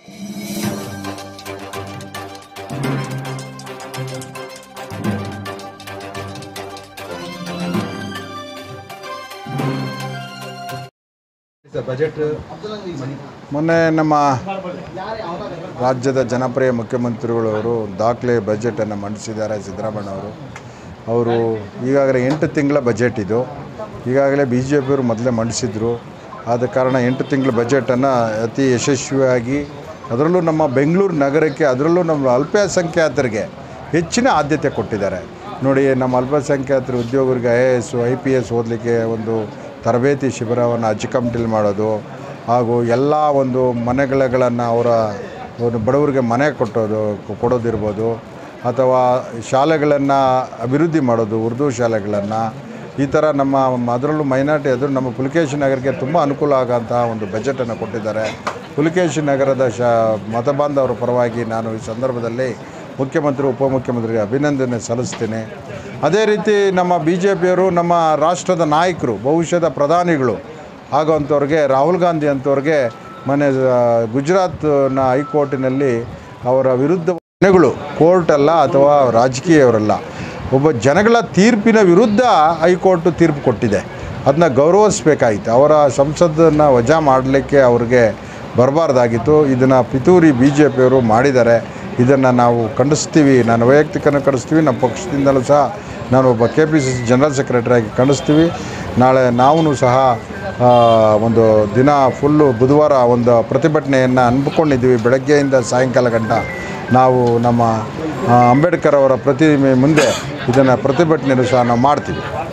budget ಮೊನ್ನೆ ನಮ್ಮ ರಾಜ್ಯದ ಜನಪ್ರಿಯ ಮುಖ್ಯಮಂತ್ರಿಗಳವರು ದಾಖಲೆ ಬಜೆಟನ್ನು ಮಂಡಿಸಿದ್ದಾರೆ ಸಿದ್ದರಾಮಯ್ಯವರು ಅವರು ಈಗಾಗಲೇ ಎಂಟು ತಿಂಗಳ ಬಜೆಟ್ ಇದು ಈಗಾಗಲೇ ಬಿ ಜೆ ಪಿಯವರು ಮೊದಲೇ ಮಂಡಿಸಿದರು ಆದ ಕಾರಣ ಎಂಟು ತಿಂಗಳ ಬಜೆಟನ್ನು ಅತಿ ಯಶಸ್ವಿಯಾಗಿ ಅದರಲ್ಲೂ ನಮ್ಮ ಬೆಂಗಳೂರು ನಗರಕ್ಕೆ ಅದರಲ್ಲೂ ನಮ್ಮ ಅಲ್ಪಸಂಖ್ಯಾತರಿಗೆ ಹೆಚ್ಚಿನ ಆದ್ಯತೆ ಕೊಟ್ಟಿದ್ದಾರೆ ನೋಡಿ ನಮ್ಮ ಅಲ್ಪಸಂಖ್ಯಾತರ ಉದ್ಯೋಗರಿಗೆ I A S I P S ಓದಲಿಕ್ಕೆ ಒಂದು ತರಬೇತಿ ಶಿಬಿರವನ್ನು ಅಚ್ಚುಕಟ್ಟಲ್ಲಿ ಮಾಡೋದು ಹಾಗೂ ಎಲ್ಲ ಒಂದು ಮನೆಗಳನ್ನು ಅವರ ಒಂದು ಬಡವರಿಗೆ ಮನೆ ಕೊಟ್ಟೋದು ಕೊಡೋದಿರ್ಬೋದು ಅಥವಾ ಶಾಲೆಗಳನ್ನು ಅಭಿವೃದ್ಧಿ ಮಾಡೋದು ಉರ್ದು ಶಾಲೆಗಳನ್ನು ಈ ಥರ ನಮ್ಮ ಅದರಲ್ಲೂ ಮೈನಾರಿಟಿ ಎದುರು ನಮ್ಮ ಪುಲಿಕೇಶಿ ನಗರಕ್ಕೆ ತುಂಬ ಅನುಕೂಲ ಆಗೋಂತಹ ಒಂದು ಬಜೆಟನ್ನು ಕೊಟ್ಟಿದ್ದಾರೆ ಪುಲಿಕೇಶಿ ನಗರದ ಶ ಮತಬಾಂಧವರ ಪರವಾಗಿ ನಾನು ಈ ಸಂದರ್ಭದಲ್ಲಿ ಮುಖ್ಯಮಂತ್ರಿ ಉಪಮುಖ್ಯಮಂತ್ರಿಗೆ ಅಭಿನಂದನೆ ಸಲ್ಲಿಸ್ತೀನಿ ಅದೇ ರೀತಿ ನಮ್ಮ ಬಿ ಜೆ ಪಿಯವರು ನಮ್ಮ ರಾಷ್ಟ್ರದ ನಾಯಕರು ಭವಿಷ್ಯದ ಪ್ರಧಾನಿಗಳು ಆಗೋವಂಥವ್ರಿಗೆ ರಾಹುಲ್ ಗಾಂಧಿ ಅಂಥವ್ರಿಗೆ ಮೊನ್ನೆ ಆ, ಗುಜರಾತ್ನ ಹೈಕೋರ್ಟಿನಲ್ಲಿ ಅವರ ವಿರುದ್ಧ ಜನಗಳು ಕೋರ್ಟ್ ಅಲ್ಲ ಅಥವಾ ರಾಜಕೀಯವರಲ್ಲ ಒಬ್ಬ ಜನಗಳ ತೀರ್ಪಿನ ವಿರುದ್ಧ ಹೈಕೋರ್ಟ್ ತೀರ್ಪು ಕೊಟ್ಟಿದೆ ಅದನ್ನ ಗೌರವಿಸ್ಬೇಕಾಗಿತ್ತು ಅವರ ಸಂಸದನ್ನು ವಜಾ ಮಾಡಲಿಕ್ಕೆ ಅವ್ರಿಗೆ ಬರಬಾರ್ದಾಗಿತ್ತು ಇದನ್ನು ಪಿತೂರಿ ಬಿ ಜೆ ಪಿಯವರು ಮಾಡಿದ್ದಾರೆ ಇದನ್ನು ನಾವು ಖಂಡಿಸ್ತೀವಿ ನಾನು ವೈಯಕ್ತಿಕನ ಖಂಡಿಸ್ತೀವಿ ನಮ್ಮ ಪಕ್ಷದಿಂದಲೂ ಸಹ ನಾನು ಒಬ್ಬ K P C C general ಸೆಕ್ರೆಟರಿಯಾಗಿ ಖಂಡಿಸ್ತೀವಿ ನಾಳೆ ನಾವು ಸಹ ಆ, ಒಂದು ದಿನ ಫುಲ್ಲು ಬುಧವಾರ ಒಂದು ಪ್ರತಿಭಟನೆಯನ್ನು ಅಂದ್ಕೊಂಡಿದ್ದೀವಿ ಬೆಳಗ್ಗೆಯಿಂದ ಸಾಯಂಕಾಲ ಗಂಟ ನಾವು ನಮ್ಮ ಆ, ಅಂಬೇಡ್ಕರ್ ಅವರ ಪ್ರತಿಮೆ ಮುಂದೆ ಇದನ್ನು ಪ್ರತಿಭಟನೆಯನ್ನು ಸಹ ನಾವು ಮಾಡ್ತೀವಿ